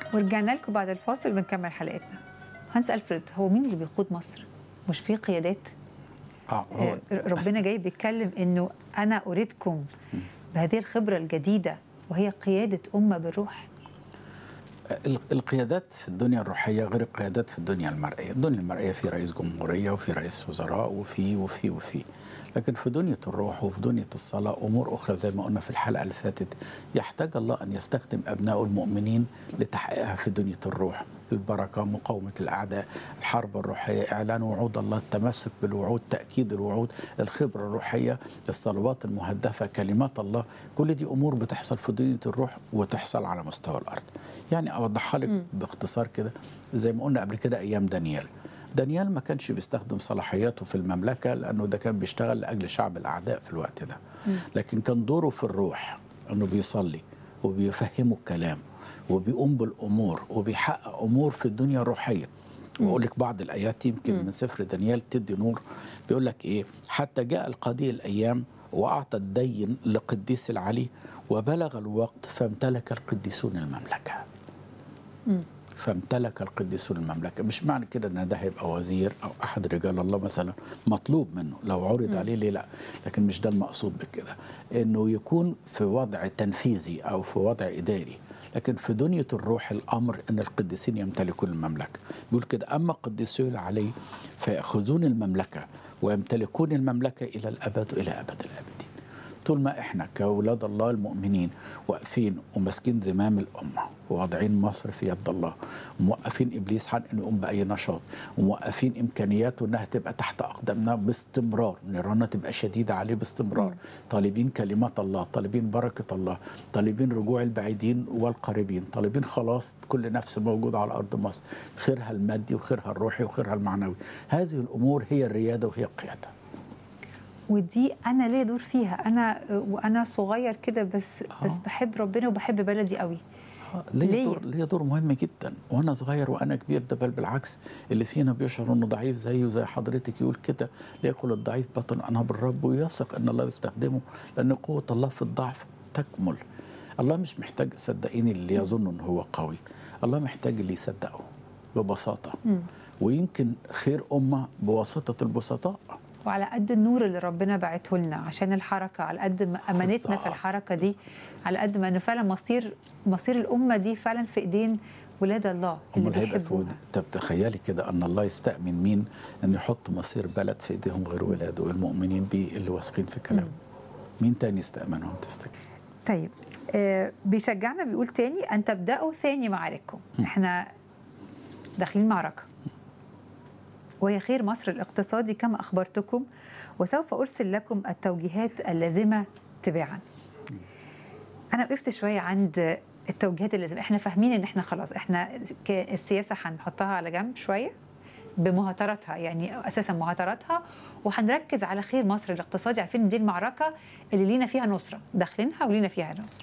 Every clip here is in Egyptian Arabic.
ورجعنا لكم بعد الفاصل بنكمل حلقتنا هانس ألفريد هو مين اللي بيقود مصر؟ مش في قيادات؟ اه هو آه، ربنا جاي بيتكلم انه انا اريدكم بهذه الخبره الجديده وهي قياده امه بالروح ال- القيادات في الدنيا الروحيه غير القيادات في الدنيا المرئيه، الدنيا المرئيه في رئيس جمهوريه وفي رئيس وزراء وفي وفي وفي لكن في دنيا الروح وفي دنيا الصلاه امور اخرى زي ما قلنا في الحلقه اللي فاتت يحتاج الله ان يستخدم ابنائه المؤمنين لتحقيقها في دنيا الروح، البركه، مقاومه الاعداء، الحرب الروحيه، اعلان وعود الله، التمسك بالوعود، تاكيد الوعود، الخبره الروحيه، الصلوات المهدفه، كلمات الله، كل دي امور بتحصل في دنيا الروح وتحصل على مستوى الارض. يعني اوضحها لك باختصار كده زي ما قلنا قبل كده ايام دانيال. دانيال ما كانش بيستخدم صلاحياته في المملكه لانه ده كان بيشتغل لاجل شعب الاعداء في الوقت ده. لكن كان دوره في الروح انه بيصلي وبيفهموا الكلام وبيقوم بالامور وبيحقق امور في الدنيا الروحيه. واقول لك بعض الايات يمكن من سفر دانيال تدي نور بيقول لك ايه حتى جاء القضيء الايام واعطى الدين لقديس العلي وبلغ الوقت فامتلك القديسون المملكه فامتلك القديسون المملكه مش معنى كده ان ده هيبقى وزير او احد رجال الله مثلا مطلوب منه لو عرض عليه ليه لا لكن مش ده المقصود بكده انه يكون في وضع تنفيذي او في وضع اداري لكن في دنيا الروح الامر ان القديسين يمتلكون المملكه بيقول كده اما قديسو العلي فياخذون المملكه ويمتلكون المملكه الى الابد والى ابد الابدين طول ما احنا كاولاد الله المؤمنين واقفين وماسكين زمام الامه وواضعين مصر في يد الله وموقفين ابليس عن انه يقوم باي نشاط وموقفين امكانياته انها تبقى تحت اقدامنا باستمرار نيراننا تبقى شديده عليه باستمرار طالبين كلمات الله طالبين بركه الله طالبين رجوع البعيدين والقريبين طالبين خلاص كل نفس موجوده على ارض مصر خيرها المادي وخيرها الروحي وخيرها المعنوي هذه الامور هي الرياده وهي القياده ودي انا ليا دور فيها انا وانا صغير كده بس بس بحب ربنا وبحب بلدي قوي ليه ليه؟ دور ليه دور مهم جدا وانا صغير وانا كبير ده بل بالعكس اللي فينا بيشعر انه ضعيف زيه زي حضرتك يقول كده ليقل الضعيف بطن انا بالرب ويثق ان الله يستخدمه لان قوه الله في الضعف تكمل الله مش محتاج صدقيني اللي يظن انه هو قوي الله محتاج اللي يصدقه ببساطه ويمكن خير امه بواسطه البسطاء وعلى قد النور اللي ربنا بعته لنا عشان الحركه على قد ما امانتنا في بالظبط. الحركه دي على قد ما انه فعلا مصير مصير الامه دي فعلا في ايدين ولاد الله اللي امال هيبقى في بيحبوها ود- طب تخيلي كده ان الله يستأمن مين ان يحط مصير بلد في ايديهم غير ولاده المؤمنين بيه اللي واثقين في كلامه مين تاني يستأمنهم تفتكر طيب آه بيشجعنا بيقول تاني ان تبداوا ثاني معارككم احنا داخلين معركه وهي خير مصر الاقتصادي كما اخبرتكم وسوف ارسل لكم التوجيهات اللازمه تباعا انا وقفت شويه عند التوجيهات اللازمه احنا فاهمين ان احنا خلاص احنا ك- السياسه هنحطها على جنب شويه بمهاتراتها يعني اساسا مهاتراتها وهنركز على خير مصر الاقتصادي عارفين إن دي المعركه اللي لينا فيها نصره داخلينها ولينا فيها نصره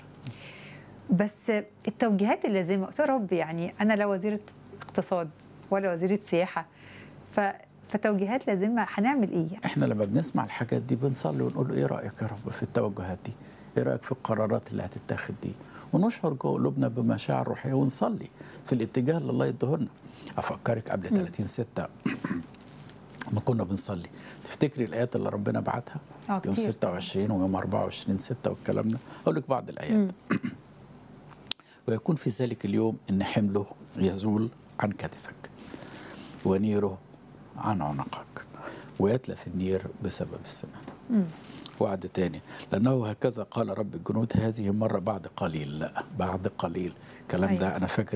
بس التوجيهات اللازمه قلت يا رب يعني انا لا وزيره اقتصاد ولا وزيره سياحه ف فتوجيهات لازمه هنعمل ايه يعني؟ احنا لما بنسمع الحاجات دي بنصلي ونقول له ايه رايك يا رب في التوجهات دي ايه رايك في القرارات اللي هتتاخد دي ونشعر جوه قلوبنا بمشاعر روحيه ونصلي في الاتجاه اللي الله يديهولنا افكرك قبل 30 6 ما كنا بنصلي تفتكري الايات اللي ربنا بعتها آه، يوم كتير 26 ويوم 24 6 والكلام ده اقول لك بعض الايات ويكون في ذلك اليوم ان حمله يزول عن كتفك ونيره عن عنقك ويتلف النير بسبب السماء وعد تاني لأنه هكذا قال رب الجنود هذه مرة بعد قليل لا بعد قليل الكلام أيوة. ده أنا فاكر